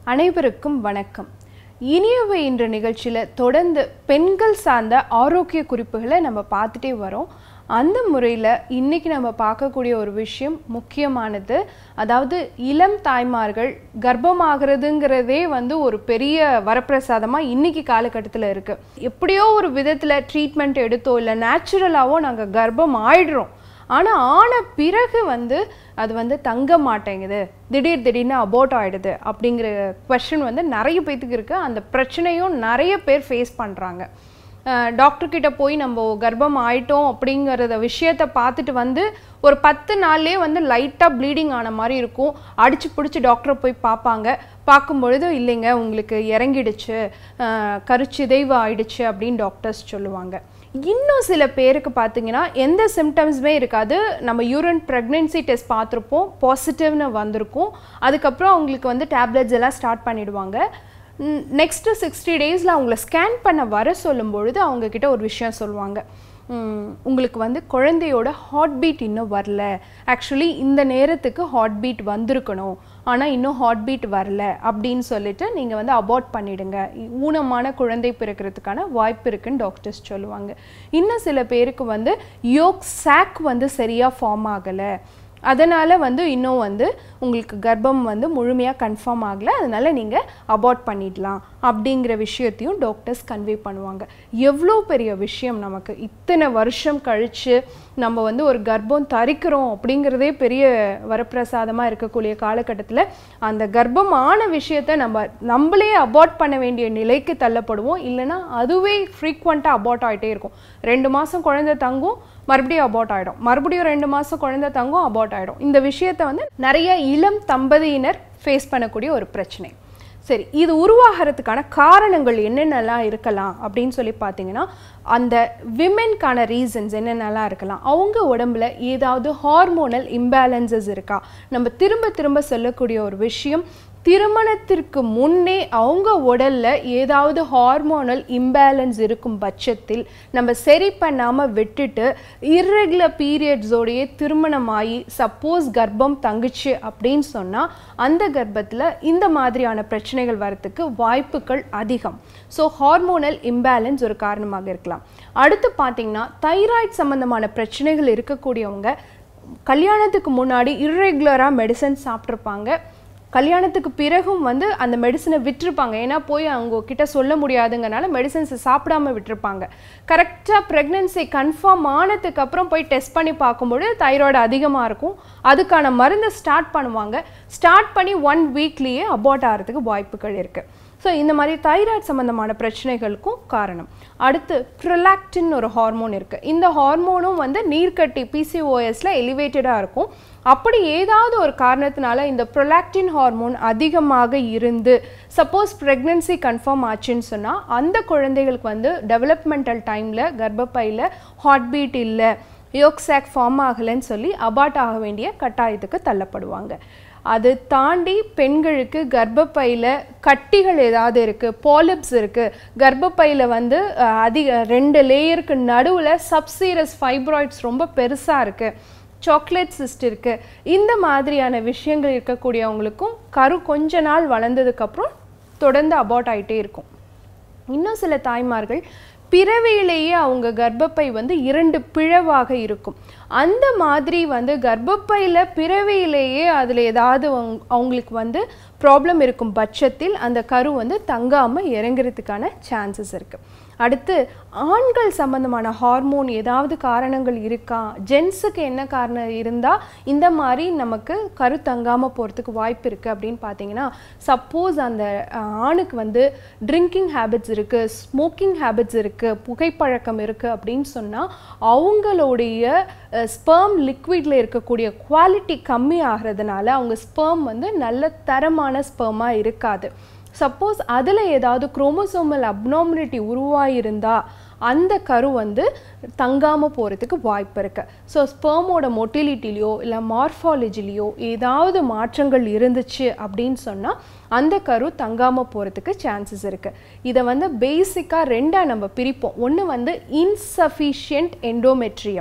அனைவருக்கும் வணக்கம் இனியவை என்ற நிகழ்ச்சியில் தொடர்ந்து பெண்கள் சார்ந்த ஆரோக்கிய குறிப்புகளை நம்ம பார்த்துட்டே வரோம் அந்த முறையில் இன்னைக்கு நம்ம பார்க்கக்கூடிய ஒரு விஷயம் முக்கியமானது அதாவது இளம் தாய்மார்கள் கர்ப்பமாகிறதுங்கிறதே வந்து ஒரு பெரிய வரப்பிரசாதமாக இன்னைக்கு காலகட்டத்தில் இருக்குது எப்படியோ ஒரு விதத்தில் ட்ரீட்மெண்ட் எடுத்தோ இல்லை நேச்சுரலாவோ நாங்கள் கர்ப்பம் ஆயிடுறோம் ஆனால் ஆன பிறகு வந்து அது வந்து தங்க மாட்டேங்குது திடீர் திடீர்னு அபோட் ஆகிடுது அப்படிங்கிற கொஷின் வந்து நிறைய பேத்துக்கு இருக்குது அந்த பிரச்சனையும் நிறைய பேர் ஃபேஸ் பண்ணுறாங்க டாக்டர் கிட்ட போய் நம்ம கர்ப்பம் ஆயிட்டோம் அப்படிங்கிறத விஷயத்த பார்த்துட்டு வந்து ஒரு பத்து நாள்லேயே வந்து லைட்டாக ப்ளீடிங் ஆன மாதிரி இருக்கும் அடிச்சு பிடிச்சி டாக்டரை போய் பார்ப்பாங்க பார்க்கும் பொழுது இல்லைங்க உங்களுக்கு இறங்கிடுச்சு அஹ், கருச்சிதைவு ஆயிடுச்சு அப்படின்னு டாக்டர்ஸ் சொல்லுவாங்க இன்னும் சில பேருக்கு பார்த்தீங்கன்னா எந்த சிம்டம்ஸுமே இருக்காது நம்ம யூரின் ப்ரெக்னென்சி டெஸ்ட் பார்த்துருப்போம் பாசிட்டிவ்னு வந்திருக்கும் அதுக்கப்புறம் அவங்களுக்கு வந்து டேப்லெட்ஸ் எல்லாம் ஸ்டார்ட் பண்ணிடுவாங்க நெக்ஸ்ட்டு சிக்ஸ்டி டேஸில் அவங்கள ஸ்கேன் பண்ண வர சொல்லும் பொழுது அவங்கக்கிட்ட ஒரு விஷயம் சொல்லுவாங்க ம், உங்களுக்கு வந்து குழந்தையோட ஹார்ட் பீட் இன்னும் வரல ஆக்சுவலி இந்த நேரத்துக்கு ஹார்ட் பீட் வந்திருக்கணும் ஆனால் இன்னும் ஹார்ட் பீட் வரல அப்படின்னு சொல்லிட்டு நீங்கள் வந்து அபார்ட் பண்ணிடுங்க ஊனமான குழந்தை பிறக்கிறதுக்கான வாய்ப்பு இருக்குன்னு டாக்டர்ஸ் சொல்லுவாங்க இன்னும் சில பேருக்கு வந்து யோக் சாக் வந்து சரியாக ஃபார்ம் ஆகலை அதனால் வந்து இன்னும் வந்து உங்களுக்கு கர்ப்பம் வந்து முழுமையாக கன்ஃபார்ம் ஆகலை அதனால் நீங்கள் அபார்ட் பண்ணிடலாம் அப்படிங்கிற விஷயத்தையும் டாக்டர்ஸ் கன்வே பண்ணுவாங்க எவ்வளோ பெரிய விஷயம் நமக்கு இத்தனை வருஷம் கழித்து நம்ம வந்து ஒரு கர்ப்பம் தரிக்கிறோம் அப்படிங்கிறதே பெரிய வரப்பிரசாதமாக இருக்கக்கூடிய காலகட்டத்தில் அந்த கர்ப்பமான விஷயத்தை நம்ம நம்மளே அபார்ட் பண்ண வேண்டிய நிலைக்கு தள்ளப்படுவோம் இல்லைன்னா அதுவே ஃப்ரீக்வெண்ட்டாக அபார்ட் ஆகிட்டே இருக்கும் ரெண்டு மாதம் குழந்தை தங்கும் மறுபடியும் அபார்ட் ஆகிடும் மறுபடியும் ரெண்டு மாதம் குழந்தை தங்கும் அபார்ட் ஆகிடும் இந்த விஷயத்தை வந்து நிறைய இளம் தம்பதியினர் ஃபேஸ் பண்ணக்கூடிய ஒரு பிரச்சனை சரி இது உருவாகிறதுக்கான காரணங்கள் என்னென்னலாம் இருக்கலாம் அப்படின்னு சொல்லி பார்த்தீங்கன்னா அந்த விமென்கான ரீசன்ஸ் என்னென்னலாம் இருக்கலாம் அவங்க உடம்புல ஏதாவது ஹார்மோனல் இம்பேலன்சஸ் இருக்கா நம்ம திரும்ப திரும்ப சொல்லக்கூடிய ஒரு விஷயம் திருமணத்திற்கு முன்னே அவங்க உடல்ல ஏதாவது ஹார்மோனல் இம்பேலன்ஸ் இருக்கும் பட்சத்தில் நம்ம சரி பண்ணாமல் விட்டுட்டு இர்ரெகுலர் பீரியட்ஸோடையே திருமணமாகி சப்போஸ் கர்ப்பம் தங்குச்சு அப்படின்னு சொன்னால் அந்த கர்ப்பத்தில் இந்த மாதிரியான பிரச்சனைகள் வரத்துக்கு வாய்ப்புகள் அதிகம் ஸோ ஹார்மோனல் இம்பேலன்ஸ் ஒரு காரணமாக இருக்கலாம் அடுத்து பார்த்தீங்கன்னா தைராய்டு சம்பந்தமான பிரச்சனைகள் இருக்கக்கூடியவங்க கல்யாணத்துக்கு முன்னாடி இர்ரெகுலராக மெடிசன் சாப்பிட்ருப்பாங்க கல்யாணத்துக்கு பிறகும் வந்து அந்த மெடிசனை விட்டுருப்பாங்க ஏன்னா போய் அவங்க கிட்ட சொல்ல முடியாதுங்கனால மெடிசன்ஸை சாப்பிடாம விட்டுருப்பாங்க கரெக்டாக ப்ரெக்னென்சி கன்ஃபார்ம் ஆனதுக்கு அப்புறம் போய் டெஸ்ட் பண்ணி பார்க்கும்போது தைராய்டு அதிகமாக இருக்கும் அதுக்கான மருந்தை ஸ்டார்ட் பண்ணுவாங்க ஸ்டார்ட் பண்ணி ஒன் வீக்லேயே அபார்ட் ஆகிறதுக்கு வாய்ப்புகள் இருக்குது ஸோ இந்த மாதிரி தைராய்டு சம்மந்தமான பிரச்சனைகளுக்கும் காரணம் அடுத்து ப்ரொலாக்டின் ஒரு ஹார்மோன் இருக்குது இந்த ஹார்மோனும் வந்து நீர்க்கட்டி பிசிஓஎஸ்ல எலிவேட்டடாக இருக்கும் அப்படி ஏதாவது ஒரு காரணத்தினால இந்த ப்ரொலாக்டின் ஹார்மோன் அதிகமாக இருந்து சப்போஸ் ப்ரெக்னென்சி கன்ஃபார்ம் ஆச்சுன்னு சொன்னால் அந்த குழந்தைகளுக்கு வந்து டெவலப்மெண்டல் டைமில் கர்ப்பப்பையில் ஹார்ட் பீட் இல்லை யோக்ஸாக் ஃபார்ம் ஆகலைன்னு சொல்லி அபார்ட் ஆக வேண்டிய கட்டாயத்துக்கு தள்ளப்படுவாங்க அது தாண்டி பெண்களுக்கு கர்ப்பப்பையில் கட்டிகள் ஏதாவது இருக்குது பாலிப்ஸ் இருக்குது கர்ப்பப்பையில் வந்து அஹ், அதிக ரெண்டு லேயருக்கு நடுவில் சப்சீரஸ் ஃபைப்ராய்ட்ஸ் ரொம்ப பெருசாக இருக்குது சாக்லேட் சிஸ்ட் இருக்குது இந்த மாதிரியான விஷயங்கள் இருக்கக்கூடியவங்களுக்கும் கரு கொஞ்ச நாள் வளர்ந்ததுக்கப்புறம் தொடர்ந்து அபார்ட் ஆகிட்டே இருக்கும் இன்னும் சில தாய்மார்கள் பிறவியிலேயே அவங்க கர்ப்பப்பை வந்து இரண்டு பிளவாக இருக்கும் அந்த மாதிரி வந்து கர்ப்பப்பையில் பிறவியிலேயே அதில் ஏதாவது அவங்க- அவங்களுக்கு வந்து ப்ராப்ளம் இருக்கும் பட்சத்தில் அந்த கரு வந்து தங்காமல் இறங்குறதுக்கான சான்சஸ் இருக்குது அடுத்து ஆண்கள் சம்பந்தமான ஹார்மோன் ஏதாவது காரணங்கள் இருக்கா ஜென்ஸுக்கு என்ன காரணம் இருந்தால் இந்த மாதிரி நமக்கு கரு தங்காமல் போகிறதுக்கு வாய்ப்பு இருக்குது அப்படின்னு பார்த்தீங்கன்னா சப்போஸ் அந்த அஹ், ஆணுக்கு வந்து ட்ரிங்கிங் ஹேபிட்ஸ் இருக்குது ஸ்மோக்கிங் ஹேபிட்ஸ் இருக்குது புகைப்பழக்கம் இருக்குது அப்படின்னு சொன்னால் அவங்களுடைய ஸ்பெர்ம் லிக்விடில் இருக்கக்கூடிய குவாலிட்டி கம்மி ஆகிறதுனால அவங்க ஸ்பெர்ம் வந்து நல்ல தரமான ஸ்பெர்மாக இருக்காது சப்போஸ் அதில் ஏதாவது குரோமோசோமல் அப்னார்மலிட்டி உருவாயிருந்தா அந்த கரு வந்து தங்காமல் போகிறதுக்கு வாய்ப்பு இருக்குது ஸோ ஸ்பெர்மோட மொட்டிலிட்டிலையோ இல்லை மார்ஃபாலஜிலையோ ஏதாவது மாற்றங்கள் இருந்துச்சு அப்படின்னு சொன்னால் அந்த கரு தங்காமல் போகிறதுக்கு சான்சஸ் இருக்குது இதை வந்து பேசிக்காக ரெண்டாக நம்ம பிரிப்போம் ஒன்று வந்து இன்சஃபிஷியன்ட் எண்டோமெட்ரியம்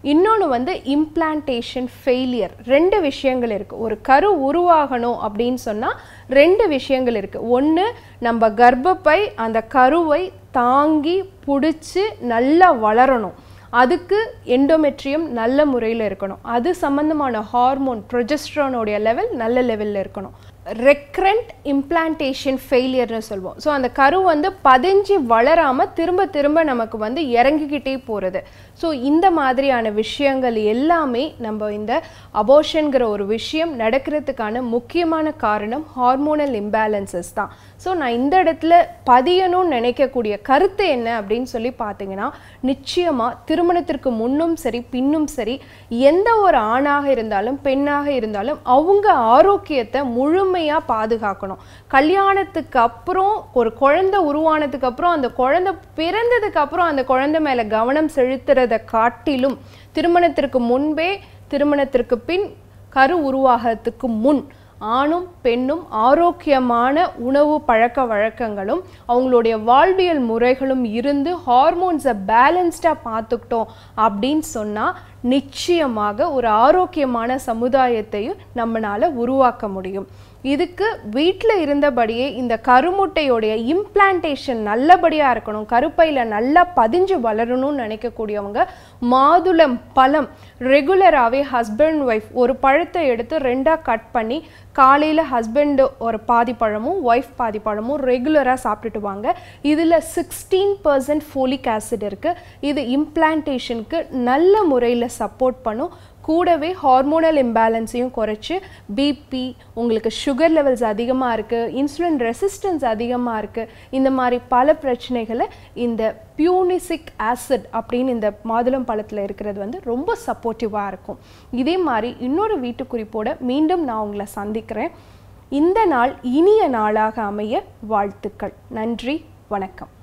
இன்னொன்று வந்து இம்ப்ளான்டேஷன் ஃபெயிலியர் ரெண்டு விஷயங்கள் இருக்குது ஒரு கரு உருவாகணும் அப்படின்னு சொன்னால் ரெண்டு விஷயங்கள் இருக்குது ஒன்று நம்ம கர்ப்பப்பை அந்த கருவை தாங்கி பிடிச்சி நல்லா வளரணும் அதுக்கு எண்டோமெட்ரியம் நல்ல முறையில் இருக்கணும் அது சம்மந்தமான ஹார்மோன் ப்ரொஜெஸ்ட்ரானோடைய லெவல் நல்ல லெவலில் இருக்கணும் ரெக்ரண்ட் இம்ப்ளான்டேஷன் ஃபெயிலியர்னு சொல்லுவோம் ஸோ அந்த கரு வந்து பதிஞ்சு வளராமல் திரும்ப திரும்ப நமக்கு வந்து இறங்கிக்கிட்டே போகிறது ஸோ இந்த மாதிரியான விஷயங்கள் எல்லாமே நம்ம இந்த அபோஷன்கிற ஒரு விஷயம் நடக்கிறதுக்கான முக்கியமான காரணம் ஹார்மோனல் இம்பேலன்சஸ் தான் ஸோ நான் இந்த இடத்துல பதியணும்னு நினைக்கக்கூடிய கருத்து என்ன அப்படின்னு சொல்லி பார்த்தீங்கன்னா நிச்சயமாக திருமணத்திற்கு முன்னும் சரி பின்னும் சரி எந்த ஒரு ஆணாக இருந்தாலும் பெண்ணாக இருந்தாலும் அவங்க ஆரோக்கியத்தை முழுமையாக பாதுகாக்கணும் கல்யாணத்துக்கு அப்புறம் ஒரு குழந்தை உருவானதுக்கு அப்புறம் அந்த குழந்தை பிறந்ததுக்கு அப்புறம் அந்த குழந்தை மேலே கவனம் செலுத்துறதை காட்டிலும் திருமணத்திற்கு முன்பே திருமணத்திற்கு பின் கரு உருவாகிறதுக்கு முன் ஆணும் பெண்ணும் ஆரோக்கியமான உணவு பழக்க வழக்கங்களும் அவங்களுடைய வாழ்வியல் முறைகளும் இருந்து ஹார்மோன்ஸை பேலன்ஸ்டாக பார்த்துக்கிட்டோம் அப்படின்னு சொன்னால் நிச்சயமாக ஒரு ஆரோக்கியமான சமுதாயத்தையும் நம்மளால் உருவாக்க முடியும் இதுக்கு வீட்டில் இருந்தபடியே இந்த கருமுட்டையோடைய இம்ப்ளான்டேஷன் நல்லபடியாக இருக்கணும் கருப்பையில் நல்லா பதிஞ்சு வளரணும்னு நினைக்கக்கூடியவங்க மாதுளம் பழம் ரெகுலராகவே ஹஸ்பண்ட் ஒய்ஃப் ஒரு பழத்தை எடுத்து ரெண்டாக கட் பண்ணி காலையில் ஹஸ்பண்டு ஒரு பாதி பழமும் ஒய்ஃப் பாதி பழமும் ரெகுலராக சாப்பிட்டுட்டு வாங்க இதில் சிக்ஸ்டீன் பர்சன்ட் ஃபோலிக் ஆசிட் இருக்குது இது இம்ப்ளான்டேஷனுக்கு நல்ல முறையில் சப்போர்ட் பண்ணும் கூடவே ஹார்மோனல் இம்பேலன்ஸையும் குறைச்சி பிபி உங்களுக்கு சுகர் லெவல்ஸ் அதிகமாக இருக்குது இன்சுலின் ரெசிஸ்டன்ஸ் அதிகமாக இருக்குது இந்த மாதிரி பல பிரச்சனைகளை இந்த பியூனிசிக் ஆசிட் அப்படின்னு இந்த மாதுளம் பழத்தில் இருக்கிறது வந்து ரொம்ப சப்போர்ட்டிவாக இருக்கும் இதே மாதிரி இன்னொரு வீட்டு குறிப்போட மீண்டும் நான் உங்களை சந்திக்கிறேன் இந்த நாள் இனிய நாளாக அமைய வாழ்த்துக்கள் நன்றி வணக்கம்